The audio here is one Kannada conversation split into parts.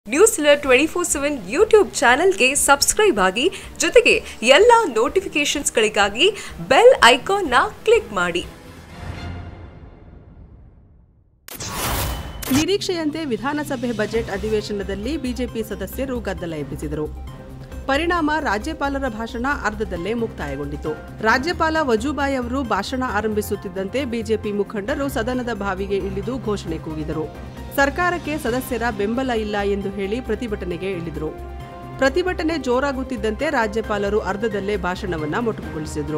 news twenty four seven YouTube ಚಾನೆಲ್ಗೆ ಸಬ್ಸ್ಕ್ರೈಬ್ ಆಗಿ ಜೊತೆಗೆ ಎಲ್ಲ ನೋಟಿಫಿಕೇಶನ್ಸ್ಗಳಿಗಾಗಿ ಬೆಲ್ ಐಕಾನ್ನ ಕ್ಲಿಕ್ ಮಾಡಿ ನಿರೀಕ್ಷೆಯಂತೆ ವಿಧಾನಸಭೆ ಬಜೆಟ್ ಅಧಿವೇಶನದಲ್ಲಿ ಬಿಜೆಪಿ ಸದಸ್ಯರು ಗದ್ದಲ ಎಬ್ಬಿಸಿದರು ಪರಿಣಾಮ ರಾಜ್ಯಪಾಲರ ಭಾಷಣ ಅರ್ಧದಲ್ಲೇ ಮುಕ್ತಾಯಗೊಂಡಿತು ರಾಜ್ಯಪಾಲ ವಜೂಭಾಯ್ ಅವರು ಭಾಷಣ ಆರಂಭಿಸುತ್ತಿದ್ದಂತೆ ಬಿಜೆಪಿ ಮುಖಂಡರು ಸದನದ ಬಾವಿಗೆ ಇಳಿದು ಘೋಷಣೆ ಕೂಗಿದರು ಸರ್ಕಾರಕ್ಕೆ ಸದಸ್ಯರ ಬೆಂಬಲ ಇಲ್ಲ ಎಂದು ಹೇಳಿ ಪ್ರತಿಭಟನೆಗೆ ಇಳಿದರು ಪ್ರತಿಭಟನೆ ಜೋರಾಗುತ್ತಿದ್ದಂತೆ ರಾಜ್ಯಪಾಲರು ಅರ್ಧದಲ್ಲೇ ಭಾಷಣವನ್ನ ಮೊಟಕುಗೊಳಿಸಿದರು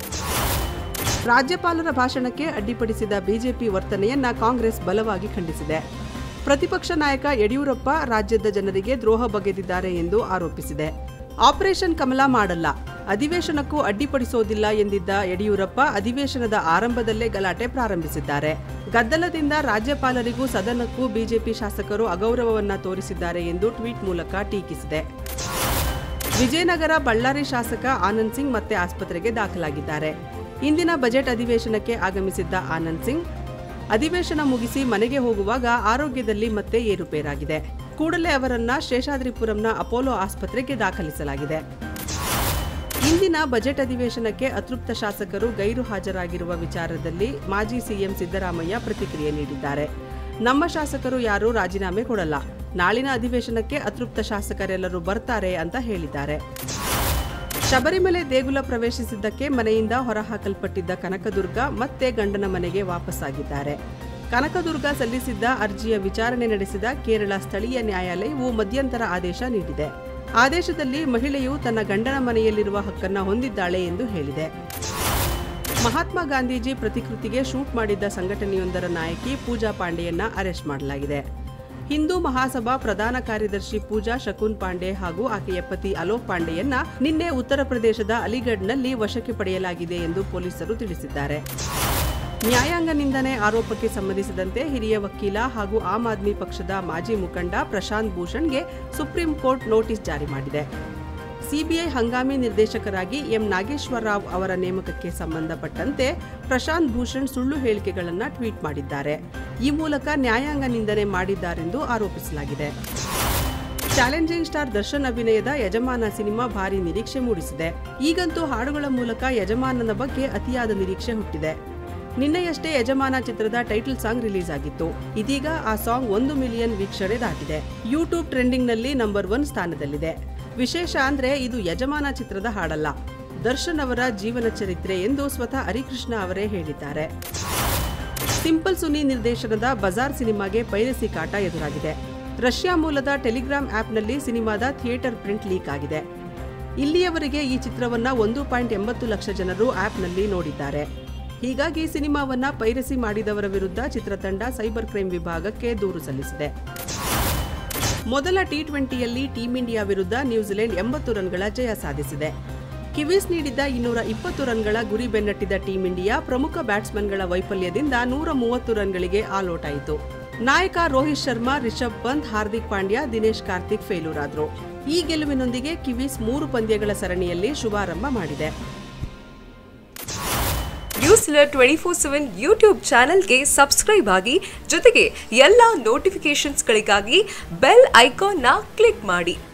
ರಾಜ್ಯಪಾಲರ ಭಾಷಣಕ್ಕೆ ಅಡ್ಡಿಪಡಿಸಿದ ಬಿಜೆಪಿ ವರ್ತನೆಯನ್ನ ಕಾಂಗ್ರೆಸ್ ಬಲವಾಗಿ ಖಂಡಿಸಿದೆ ಪ್ರತಿಪಕ್ಷ ನಾಯಕ ಯಡಿಯೂರಪ್ಪ ರಾಜ್ಯದ ಜನರಿಗೆ ದ್ರೋಹ ಬಗೆದಿದ್ದಾರೆ ಎಂದು ಆರೋಪಿಸಿದೆ ಆಪರೇಷನ್ ಕಮಲ ಮಾಡಲ್ಲ ಅಧಿವೇಶನಕ್ಕೂ ಅಡ್ಡಿಪಡಿಸೋದಿಲ್ಲ ಎಂದಿದ್ದ ಯಡಿಯೂರಪ್ಪ ಅಧಿವೇಶನದ ಆರಂಭದಲ್ಲೇ ಗಲಾಟೆ ಪ್ರಾರಂಭಿಸಿದ್ದಾರೆ ಗದ್ದಲದಿಂದ ರಾಜ್ಯಪಾಲರಿಗೂ ಸದನಕ್ಕೂ ಬಿಜೆಪಿ ಶಾಸಕರು ಅಗೌರವವನ್ನ ತೋರಿಸಿದ್ದಾರೆ ಎಂದು ಟ್ವೀಟ್ ಮೂಲಕ ಟೀಕಿಸಿದೆ ವಿಜಯನಗರ ಬಳ್ಳಾರಿ ಶಾಸಕ ಆನಂದ್ ಸಿಂಗ್ ಮತ್ತೆ ಆಸ್ಪತ್ರೆಗೆ ದಾಖಲಾಗಿದ್ದಾರೆ ಇಂದಿನ ಬಜೆಟ್ ಅಧಿವೇಶನಕ್ಕೆ ಆಗಮಿಸಿದ್ದ ಆನಂದ್ ಸಿಂಗ್ ಅಧಿವೇಶನ ಮುಗಿಸಿ ಮನೆಗೆ ಹೋಗುವಾಗ ಆರೋಗ್ಯದಲ್ಲಿ ಮತ್ತೆ ಏರುಪೇರಾಗಿದೆ ಕೂಡಲೇ ಅವರನ್ನ ಶೇಷಾದ್ರಿಪುರಂನ ಅಪೋಲೋ ಆಸ್ಪತ್ರೆಗೆ ದಾಖಲಿಸಲಾಗಿದೆ ಇಂದಿನ ಬಜೆಟ್ ಅಧಿವೇಶನಕ್ಕೆ ಅತೃಪ್ತ ಶಾಸಕರು ಗೈರು ಹಾಜರಾಗಿರುವ ವಿಚಾರದಲ್ಲಿ ಮಾಜಿ ಸಿಎಂ ಸಿದ್ದರಾಮಯ್ಯ ಪ್ರತಿಕ್ರಿಯೆ ನೀಡಿದ್ದಾರೆ ನಮ್ಮ ಶಾಸಕರು ಯಾರೂ ರಾಜೀನಾಮೆ ಕೊಡಲ್ಲ ನಾಳಿನ ಅಧಿವೇಶನಕ್ಕೆ ಅತೃಪ್ತ ಶಾಸಕರೆಲ್ಲರೂ ಬರ್ತಾರೆ ಅಂತ ಹೇಳಿದ್ದಾರೆ ಶಬರಿಮಲೆ ದೇಗುಲ ಪ್ರವೇಶಿಸಿದ್ದಕ್ಕೆ ಮನೆಯಿಂದ ಹೊರಹಾಕಲ್ಪಟ್ಟಿದ್ದ ಕನಕದುರ್ಗ ಮತ್ತೆ ಗಂಡನ ಮನೆಗೆ ವಾಪಸ್ಸಾಗಿದ್ದಾರೆ ಕನಕದುರ್ಗ ಸಲ್ಲಿಸಿದ್ದ ಅರ್ಜಿಯ ವಿಚಾರಣೆ ನಡೆಸಿದ ಕೇರಳ ಸ್ಥಳೀಯ ನ್ಯಾಯಾಲಯವು ಮಧ್ಯಂತರ ಆದೇಶ ನೀಡಿದೆ ಆದೇಶದಲ್ಲಿ ಮಹಿಳೆಯು ತನ್ನ ಗಂಡನ ಮನೆಯಲ್ಲಿರುವ ಹಕ್ಕನ್ನ ಹೊಂದಿದ್ದಾಳೆ ಎಂದು ಹೇಳಿದೆ ಮಹಾತ್ಮ ಗಾಂಧೀಜಿ ಪ್ರತಿಕೃತಿಗೆ ಶೂಟ್ ಮಾಡಿದ್ದ ಸಂಘಟನೆಯೊಂದರ ನಾಯಕಿ ಪೂಜಾ ಪಾಂಡೆಯನ್ನ ಅರೆಸ್ಟ್ ಮಾಡಲಾಗಿದೆ ಹಿಂದೂ ಮಹಾಸಭಾ ಪ್ರಧಾನ ಕಾರ್ಯದರ್ಶಿ ಪೂಜಾ ಶಕುನ್ ಪಾಂಡೆ ಹಾಗೂ ಆಕೆಯ ಪತಿ ಅಲೋಕ್ ಪಾಂಡೆಯನ್ನ ನಿನ್ನೆ ಉತ್ತರ ಪ್ರದೇಶದ ಅಲಿಗಢ್ನಲ್ಲಿ ವಶಕ್ಕೆ ಪಡೆಯಲಾಗಿದೆ ಎಂದು ಪೊಲೀಸರು ತಿಳಿಸಿದ್ದಾರೆ ನ್ಯಾಯಾಂಗ ನಿಂದನೆ ಆರೋಪಕ್ಕೆ ಸಂಬಂಧಿಸಿದಂತೆ ಹಿರಿಯ ವಕೀಲ ಹಾಗೂ ಆಮ್ ಆದ್ಮಿ ಪಕ್ಷದ ಮಾಜಿ ಮುಖಂಡ ಪ್ರಶಾಂತ್ ಭೂಷಣ್ಗೆ ಸುಪ್ರೀಂ ಕೋರ್ಟ್ ನೋಟಿಸ್ ಜಾರಿ ಮಾಡಿದೆ ಸಿಬಿಐ ಹಂಗಾಮಿ ನಿರ್ದೇಶಕರಾಗಿ ಎಂ ನಾಗೇಶ್ವರ ರಾವ್ ಅವರ ನೇಮಕಕ್ಕೆ ಸಂಬಂಧಪಟ್ಟಂತೆ ಪ್ರಶಾಂತ್ ಭೂಷಣ್ ಸುಳ್ಳು ಹೇಳಿಕೆಗಳನ್ನು ಟ್ವೀಟ್ ಮಾಡಿದ್ದಾರೆ ಈ ಮೂಲಕ ನ್ಯಾಯಾಂಗ ನಿಂದನೆ ಮಾಡಿದ್ದಾರೆಂದು ಆರೋಪಿಸಲಾಗಿದೆ ಚಾಲೆಂಜಿಂಗ್ ಸ್ಟಾರ್ ದರ್ಶನ್ ಅಭಿನಯದ ಯಜಮಾನ ಸಿನಿಮಾ ಭಾರಿ ನಿರೀಕ್ಷೆ ಮೂಡಿಸಿದೆ ಈಗಂತೂ ಹಾಡುಗಳ ಮೂಲಕ ಯಜಮಾನನ ಬಗ್ಗೆ ಅತಿಯಾದ ನಿರೀಕ್ಷೆ ಹುಟ್ಟಿದೆ ನಿನ್ನೆಯಷ್ಟೇ ಯಜಮಾನ ಚಿತ್ರದ ಟೈಟಲ್ ಸಾಂಗ್ ರಿಲೀಸ್ ಆಗಿತ್ತು ಇದೀಗ ಆ ಸಾಂಗ್ ಒಂದು ಮಿಲಿಯನ್ ವೀಕ್ಷಣೆ ದಾಟಿದೆ ಯೂಟ್ಯೂಬ್ ಟ್ರೆಂಡಿಂಗ್ನಲ್ಲಿ ನಂಬರ್ ಒನ್ ಸ್ಥಾನದಲ್ಲಿದೆ ವಿಶೇಷ ಅಂದ್ರೆ ಇದು ಯಜಮಾನ ಚಿತ್ರದ ಹಾಡಲ್ಲ ದರ್ಶನ್ ಅವರ ಜೀವನ ಚರಿತ್ರೆ ಎಂದು ಸ್ವತಃ ಹರಿಕೃಷ್ಣ ಅವರೇ ಹೇಳಿದ್ದಾರೆ ಸಿಂಪಲ್ ಸುನಿ ನಿರ್ದೇಶನದ ಬಜಾರ್ ಸಿನಿಮಾಗೆ ಪೈರಸಿ ಕಾಟ ಎದುರಾಗಿದೆ ರಷ್ಯಾ ಮೂಲದ ಟೆಲಿಗ್ರಾಮ್ ಆಪ್ನಲ್ಲಿ ಸಿನಿಮಾದ ಥಿಯೇಟರ್ ಪ್ರಿಂಟ್ ಲೀಕ್ ಆಗಿದೆ ಇಲ್ಲಿಯವರೆಗೆ ಈ ಚಿತ್ರವನ್ನ ಒಂದು ಪಾಯಿಂಟ್ ಎಂಬತ್ತು ಲಕ್ಷ ಜನರು ಆಪ್ನಲ್ಲಿ ನೋಡಿದ್ದಾರೆ ಹೀಗಾಗಿ ಸಿನಿಮಾವನ್ನ ಪೈರಸಿ ಮಾಡಿದವರ ವಿರುದ್ಧ ಚಿತ್ರತಂಡ ಸೈಬರ್ ಕ್ರೈಂ ವಿಭಾಗಕ್ಕೆ ದೂರು ಸಲ್ಲಿಸಿದೆ ಮೊದಲ ಟಿ ಟ್ವೆಂಟಿಯಲ್ಲಿ ಟೀಂ ಇಂಡಿಯಾ ವಿರುದ್ಧ ನ್ಯೂಜಿಲೆಂಡ್ ಎಂಬತ್ತು ರನ್ಗಳ ಜಯ ಸಾಧಿಸಿದೆ ಕಿವೀಸ್ ನೀಡಿದ್ದ ಇನ್ನೂರ ಇಪ್ಪತ್ತು ರನ್ಗಳ ಗುರಿ ಬೆನ್ನಟ್ಟಿದ ಟೀಂ ಇಂಡಿಯಾ ಪ್ರಮುಖ ಬ್ಯಾಟ್ಸ್ಮನ್ಗಳ ವೈಫಲ್ಯದಿಂದ ನೂರ ಮೂವತ್ತು ರನ್ಗಳಿಗೆ ಆಲ್ಔಟ್ ಆಯಿತು ನಾಯಕ ರೋಹಿತ್ ಶರ್ಮಾ ರಿಷಬ್ ಪಂತ್ ಹಾರ್ದಿಕ್ ಪಾಂಡ್ಯ ದಿನೇಶ್ ಕಾರ್ತಿಕ್ ಫೇಲ್ಯೂರ್ ಆದ್ರು ಈ ಗೆಲುವಿನೊಂದಿಗೆ ಕಿವೀಸ್ ಮೂರು ಪಂದ್ಯಗಳ ಸರಣಿಯಲ್ಲಿ ಶುಭಾರಂಭ ಮಾಡಿದೆ news twenty four seven YouTube ಚಾನೆಲ್ಗೆ ಸಬ್ಸ್ಕ್ರೈಬ್ ಆಗಿ ಜೊತೆಗೆ ಎಲ್ಲ ನೋಟಿಫಿಕೇಶನ್ಸ್ಗಳಿಗಾಗಿ ಬೆಲ್ ಐಕಾನ್ನ ಕ್ಲಿಕ್ ಮಾಡಿ